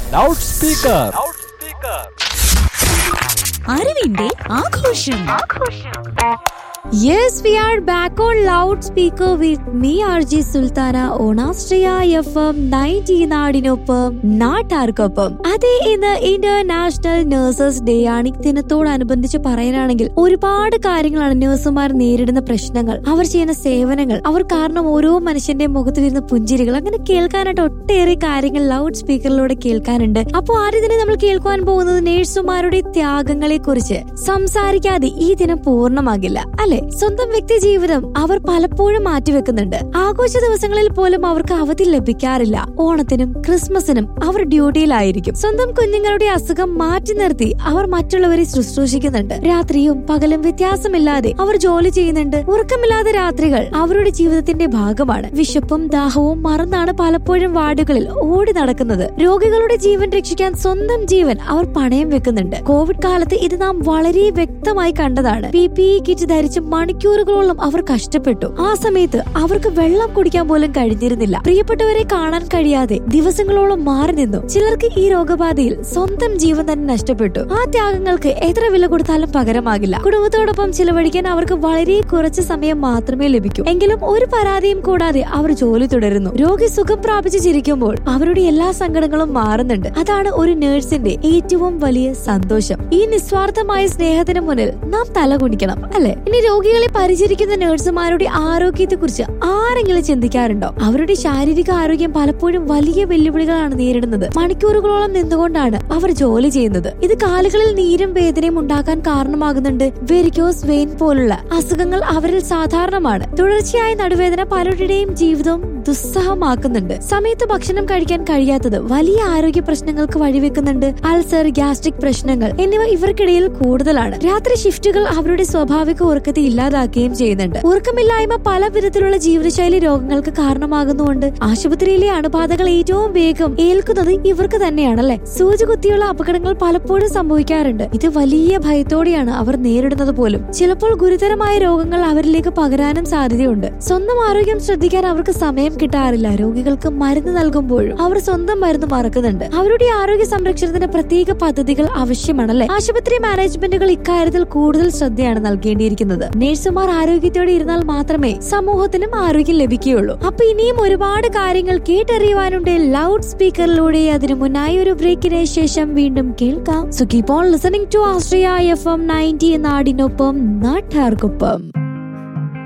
loud speaker അറിവിന്റെ ആഘോഷം Yes, we are back on loudspeaker with me, RJ Sultana, on Austria FM 90 നാടിനൊപ്പം നാട്ടാർക്കൊപ്പം അതെ ഇന്ന് ഇന്റർനാഷണൽ നഴ്സസ് ഡേ ആണ് ഈ ദിനത്തോടനുബന്ധിച്ച് പറയാനാണെങ്കിൽ ഒരുപാട് കാര്യങ്ങളാണ് നഴ്സുമാർ നേരിടുന്ന പ്രശ്നങ്ങൾ അവർ ചെയ്യുന്ന സേവനങ്ങൾ അവർ കാരണം ഓരോ മനുഷ്യന്റെ മുഖത്ത് വരുന്ന പുഞ്ചിരികൾ അങ്ങനെ കേൾക്കാനായിട്ട് ഒട്ടേറെ കാര്യങ്ങൾ ലൗഡ് സ്പീക്കറിലൂടെ കേൾക്കാനുണ്ട് അപ്പോൾ ആദ്യം തന്നെ നമ്മൾ കേൾക്കുവാൻ പോകുന്നത് നഴ്സുമാരുടെ ത്യാഗങ്ങളെ കുറിച്ച് സംസാരിക്കാതെ ഈ ദിനം പൂർണ്ണമാകില്ല അല്ലെ സ്വന്തം വ്യക്തി ജീവിതം അവർ പലപ്പോഴും മാറ്റിവെക്കുന്നുണ്ട് ആഘോഷ ദിവസങ്ങളിൽ പോലും അവർക്ക് അവധി ലഭിക്കാറില്ല ഓണത്തിനും ക്രിസ്മസിനും അവർ ഡ്യൂട്ടിയിലായിരിക്കും സ്വന്തം കുഞ്ഞുങ്ങളുടെ അസുഖം മാറ്റി നിർത്തി അവർ മറ്റുള്ളവരെ ശുശ്രൂഷിക്കുന്നുണ്ട് രാത്രിയും പകലും വ്യത്യാസമില്ലാതെ അവർ ജോലി ചെയ്യുന്നുണ്ട് ഉറക്കമില്ലാത്ത രാത്രികൾ അവരുടെ ജീവിതത്തിന്റെ ഭാഗമാണ് വിശപ്പും ദാഹവും മറന്നാണ് പലപ്പോഴും വാർഡുകളിൽ ഓടി നടക്കുന്നത് രോഗികളുടെ ജീവൻ രക്ഷിക്കാൻ സ്വന്തം ജീവൻ അവർ പണയം വെക്കുന്നുണ്ട് കോവിഡ് കാലത്ത് ഇത് നാം വളരെ വ്യക്തമായി കണ്ടതാണ് പി പി ഇ കിറ്റ് ധരിച്ച് മണിക്കൂറുകളോളം അവർ കഷ്ടപ്പെട്ടു ആ സമയത്ത് അവർക്ക് വെള്ളം കുടിക്കാൻ പോലും കഴിഞ്ഞിരുന്നില്ല പ്രിയപ്പെട്ടവരെ കാണാൻ കഴിയാതെ ദിവസങ്ങളോളം മാറി നിന്നു ചിലർക്ക് ഈ രോഗബാധയിൽ സ്വന്തം ജീവൻ തന്നെ നഷ്ടപ്പെട്ടു ആ ത്യാഗങ്ങൾക്ക് എത്ര വില കൊടുത്താലും പകരമാകില്ല കുടുംബത്തോടൊപ്പം ചിലവഴിക്കാൻ അവർക്ക് വളരെ കുറച്ച് സമയം മാത്രമേ ലഭിക്കൂ എങ്കിലും ഒരു പരാതിയും കൂടാതെ അവർ ജോലി തുടരുന്നു രോഗി സുഖം പ്രാപിച്ച് ചിരിക്കുമ്പോൾ അവരുടെ എല്ലാ സങ്കടങ്ങളും മാറുന്നുണ്ട് അതാണ് ഒരു നേഴ്സിന്റെ ഏറ്റവും വലിയ സന്തോഷം ഈ നിസ്വാർത്ഥമായ സ്നേഹത്തിന് മുന്നിൽ നാം തലകുണിക്കണം അല്ലെ ഇനി രോഗികളെ പരിചരിക്കുന്ന നഴ്സുമാരുടെ ആരോഗ്യത്തെ കുറിച്ച് ആരെങ്കിലും ചിന്തിക്കാറുണ്ടോ അവരുടെ ശാരീരിക ആരോഗ്യം പലപ്പോഴും വലിയ വെല്ലുവിളികളാണ് നേരിടുന്നത് മണിക്കൂറുകളോളം നിന്നുകൊണ്ടാണ് അവർ ജോലി ചെയ്യുന്നത് ഇത് കാലുകളിൽ നീരും വേദനയും ഉണ്ടാക്കാൻ കാരണമാകുന്നുണ്ട് വെരിക്കോസ് വെയിൻ പോലുള്ള അസുഖങ്ങൾ അവരിൽ സാധാരണമാണ് തുടർച്ചയായ നടുവേദന പലരുടെയും ജീവിതവും ദുസ്സഹമാക്കുന്നുണ്ട് സമയത്ത് ഭക്ഷണം കഴിക്കാൻ കഴിയാത്തത് വലിയ ആരോഗ്യ പ്രശ്നങ്ങൾക്ക് വഴിവെക്കുന്നുണ്ട് അൾസർ ഗ്യാസ്ട്രിക് പ്രശ്നങ്ങൾ എന്നിവ ഇവർക്കിടയിൽ കൂടുതലാണ് രാത്രി ഷിഫ്റ്റുകൾ അവരുടെ സ്വാഭാവിക ഉറക്കത്തെ ഇല്ലാതാക്കുകയും ചെയ്യുന്നുണ്ട് ഉറക്കമില്ലായ്മ പല വിധത്തിലുള്ള ജീവിതശൈലി രോഗങ്ങൾക്ക് കാരണമാകുന്നുകൊണ്ട് ആശുപത്രിയിലെ അണുബാധകൾ ഏറ്റവും വേഗം ഏൽക്കുന്നത് ഇവർക്ക് തന്നെയാണല്ലേ സൂചി കുത്തിയുള്ള അപകടങ്ങൾ പലപ്പോഴും സംഭവിക്കാറുണ്ട് ഇത് വലിയ ഭയത്തോടെയാണ് അവർ നേരിടുന്നത് പോലും ചിലപ്പോൾ ഗുരുതരമായ രോഗങ്ങൾ അവരിലേക്ക് പകരാനും സാധ്യതയുണ്ട് സ്വന്തം ആരോഗ്യം ശ്രദ്ധിക്കാൻ അവർക്ക് സമയം കിട്ടാറില്ല രോഗികൾക്ക് മരുന്ന് നൽകുമ്പോഴും അവർ സ്വന്തം മരുന്ന് മറക്കുന്നുണ്ട് അവരുടെ ആരോഗ്യ സംരക്ഷണത്തിന് പ്രത്യേക പദ്ധതികൾ ആവശ്യമാണല്ലേ ആശുപത്രി മാനേജ്മെന്റുകൾ ഇക്കാര്യത്തിൽ കൂടുതൽ ശ്രദ്ധയാണ് നൽകേണ്ടിയിരിക്കുന്നത് നഴ്സുമാർ ആരോഗ്യത്തോടെ ഇരുന്നാൽ മാത്രമേ സമൂഹത്തിനും ആരോഗ്യം ലഭിക്കുകയുള്ളൂ അപ്പൊ ഇനിയും ഒരുപാട് കാര്യങ്ങൾ കേട്ടറിയുവാനുണ്ട് ലൗഡ് സ്പീക്കറിലൂടെ അതിനു മുന്നായി ഒരു ബ്രേക്കിന് ശേഷം വീണ്ടും കേൾക്കാം so keep on listening to Astria F M ninety നാടിനൊപ്പം നാട്ടാർക്കൊപ്പം